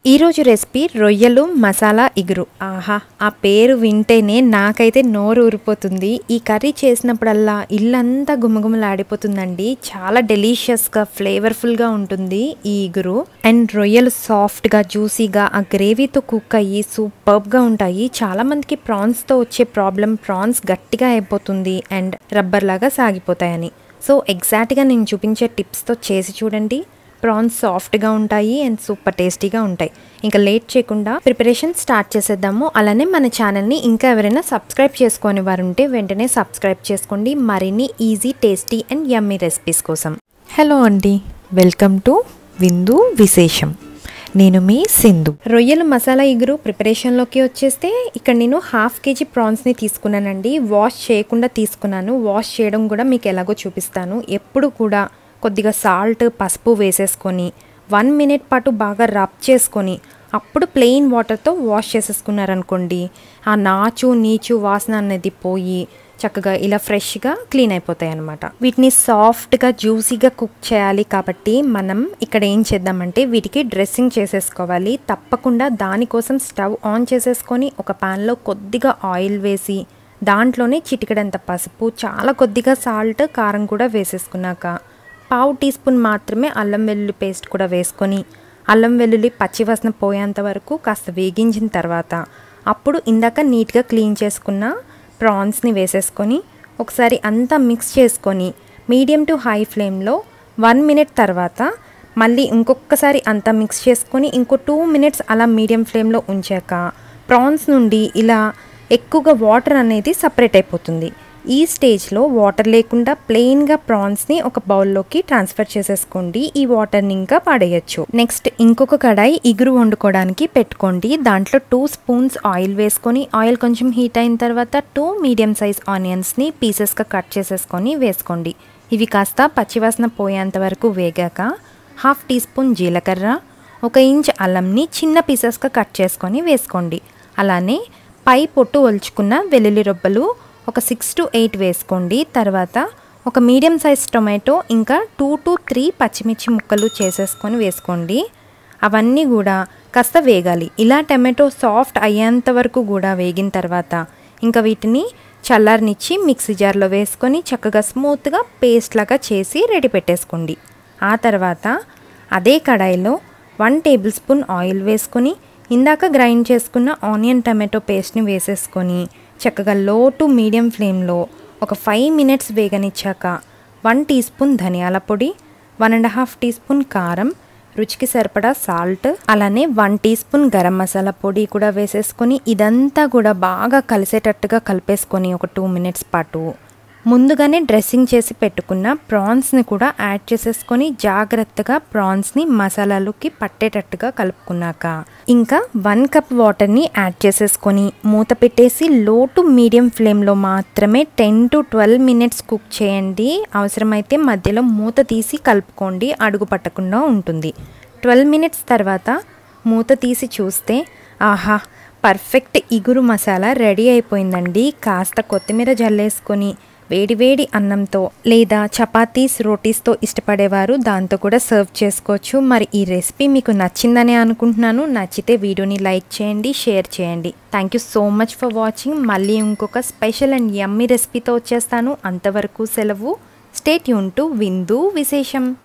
ఈరోజు రెసిపీ రొయ్యలు మసాలా ఇగురు ఆహా ఆ పేరు వింటేనే నాకైతే నోరు ఊరిపోతుంది ఈ కర్రీ చేసినప్పుడల్లా ఇల్లంతా గుమగుమలాడిపోతుందండి చాలా డెలీషియస్గా ఫ్లేవర్ఫుల్గా ఉంటుంది ఈ ఇగురు అండ్ రొయ్యలు సాఫ్ట్గా జ్యూసీగా ఆ గ్రేవీతో కుక్ అయ్యి సూపర్బ్గా ఉంటాయి చాలా మందికి ప్రాన్స్తో వచ్చే ప్రాబ్లం ప్రాన్స్ గట్టిగా అయిపోతుంది అండ్ రబ్బర్ లాగా సాగిపోతాయని సో ఎగ్జాక్ట్గా నేను చూపించే టిప్స్తో చేసి చూడండి ప్రాన్స్ సాఫ్ట్గా ఉంటాయి అండ్ సూపర్ టేస్టీగా ఉంటాయి ఇంకా లేట్ చేయకుండా ప్రిపరేషన్ స్టార్ట్ చేసేద్దాము అలానే మన ఛానల్ని ఇంకా ఎవరైనా సబ్స్క్రైబ్ చేసుకొని వారు ఉంటే వెంటనే సబ్స్క్రైబ్ చేసుకోండి మరిన్ని easy tasty and yummy recipes కోసం హలో అండి వెల్కమ్ టు విందు విశేషం నేను మీ సింధు రొయ్యల మసాలా ఇగురు ప్రిపరేషన్లోకి వచ్చేస్తే ఇక్కడ నేను హాఫ్ కేజీ ప్రాన్స్ని తీసుకున్నానండి వాష్ చేయకుండా తీసుకున్నాను వాష్ చేయడం కూడా మీకు ఎలాగో చూపిస్తాను ఎప్పుడు కూడా కొద్దిగా సాల్ట్ పసుపు వేసేసుకొని వన్ మినిట్ పాటు బాగా రబ్ చేసుకొని అప్పుడు ప్లెయిన్ వాటర్తో వాష్ చేసేసుకున్నారనుకోండి ఆ నాచు నీచు వాసన అనేది పోయి చక్కగా ఇలా ఫ్రెష్గా క్లీన్ అయిపోతాయి అనమాట వీటిని సాఫ్ట్గా జ్యూసీగా కుక్ చేయాలి కాబట్టి మనం ఇక్కడ ఏం చేద్దామంటే వీటికి డ్రెస్సింగ్ చేసేసుకోవాలి తప్పకుండా దానికోసం స్టవ్ ఆన్ చేసేసుకొని ఒక ప్యాన్లో కొద్దిగా ఆయిల్ వేసి దాంట్లోనే చిటికడంత పసుపు చాలా కొద్దిగా సాల్ట్ కారం కూడా వేసేసుకున్నాక పావు టీ స్పూన్ మాత్రమే అల్లం వెల్లుల్లి పేస్ట్ కూడా వేసుకొని అల్లం వెల్లుల్లి పచ్చివాసన పోయేంత వరకు కాస్త వేగించిన తర్వాత అప్పుడు ఇందాక నీట్గా క్లీన్ చేసుకున్న ప్రాన్స్ని వేసేసుకొని ఒకసారి అంతా మిక్స్ చేసుకొని మీడియం టు హై ఫ్లేమ్లో వన్ మినిట్ తర్వాత మళ్ళీ ఇంకొకసారి అంతా మిక్స్ చేసుకొని ఇంకో టూ మినిట్స్ అలా మీడియం ఫ్లేమ్లో ఉంచాక ప్రాన్స్ నుండి ఇలా ఎక్కువగా వాటర్ అనేది సపరేట్ అయిపోతుంది ఈ స్టేజ్లో వాటర్ లేకుండా ప్లెయిన్గా ప్రాన్స్ని ఒక బౌల్లోకి ట్రాన్స్ఫర్ చేసేసుకోండి ఈ వాటర్ని ఇంకా పడేయచ్చు నెక్స్ట్ ఇంకొక కడాయి ఇగురు వండుకోవడానికి పెట్టుకోండి దాంట్లో టూ స్పూన్స్ ఆయిల్ వేసుకొని ఆయిల్ కొంచెం హీట్ అయిన తర్వాత టూ మీడియం సైజ్ ఆనియన్స్ని పీసెస్గా కట్ చేసేసుకొని వేసుకోండి ఇవి కాస్త పచ్చివాసన పోయేంత వరకు వేగాక హాఫ్ టీ స్పూన్ జీలకర్ర ఒక ఇంచ్ అల్లంని చిన్న పీసెస్గా కట్ చేసుకొని వేసుకోండి అలానే పై పొట్టు ఒలుచుకున్న వెల్లుల్లి రొబ్బలు ఒక సిక్స్ టు ఎయిట్ వేసుకోండి తర్వాత ఒక మీడియం సైజ్ టొమాటో ఇంకా టూ టు త్రీ పచ్చిమిర్చి ముక్కలు చేసేసుకొని వేసుకోండి అవన్నీ కూడా కాస్త వేగాలి ఇలా టమాటో సాఫ్ట్ అయ్యేంత వరకు కూడా వేగిన తర్వాత ఇంకా వీటిని చల్లారనిచ్చి మిక్సీ జార్లో వేసుకొని చక్కగా స్మూత్గా పేస్ట్ లాగా చేసి రెడీ పెట్టేసుకోండి ఆ తర్వాత అదే కడాయిలో వన్ టేబుల్ స్పూన్ ఆయిల్ వేసుకొని ఇందాక గ్రైండ్ చేసుకున్న ఆనియన్ టమాటో పేస్ట్ని వేసేసుకొని చక్కగా లో టు మీడియం ఫ్లేమ్లో ఒక ఫైవ్ మినిట్స్ వేగనిచ్చాక వన్ టీ స్పూన్ ధనియాల పొడి one and half teaspoon కారం రుచికి సరిపడా సాల్ట్ అలానే one teaspoon garam masala పొడి కూడా వేసేసుకొని ఇదంతా కూడా బాగా కలిసేటట్టుగా కలిపేసుకొని ఒక టూ మినిట్స్ పాటు ముందుగానే డ్రెస్సింగ్ చేసి పెట్టుకున్న ప్రాన్స్ని కూడా యాడ్ చేసేసుకొని జాగ్రత్తగా ప్రాన్స్ని మసాలాలోకి పట్టేటట్టుగా కలుపుకున్నాక ఇంకా వన్ కప్ వాటర్ని యాడ్ చేసేసుకొని మూత పెట్టేసి లో టు మీడియం ఫ్లేమ్లో మాత్రమే ten to twelve minutes cook చేయండి అవసరమైతే మధ్యలో మూత తీసి కలుపుకోండి అడుగు పట్టకుండా ఉంటుంది ట్వెల్వ్ మినిట్స్ తర్వాత మూత తీసి చూస్తే ఆహా పర్ఫెక్ట్ ఇగురు మసాలా రెడీ అయిపోయిందండి కాస్త కొత్తిమీర జల్లేసుకొని వేడివేడి అన్నంతో లేదా చపాతీస్ రోటీస్తో ఇష్టపడేవారు దాంతో కూడా సర్వ్ చేసుకోవచ్చు మరి ఈ రెసిపీ మీకు నచ్చిందనే అనుకుంటున్నాను నచ్చితే వీడియోని లైక్ చేయండి షేర్ చేయండి thank you so much for watching మళ్ళీ ఇంకొక స్పెషల్ అండ్ యమ్మీ రెసిపీతో వచ్చేస్తాను అంతవరకు సెలవు స్టేట్ యూన్ టు విందు విశేషం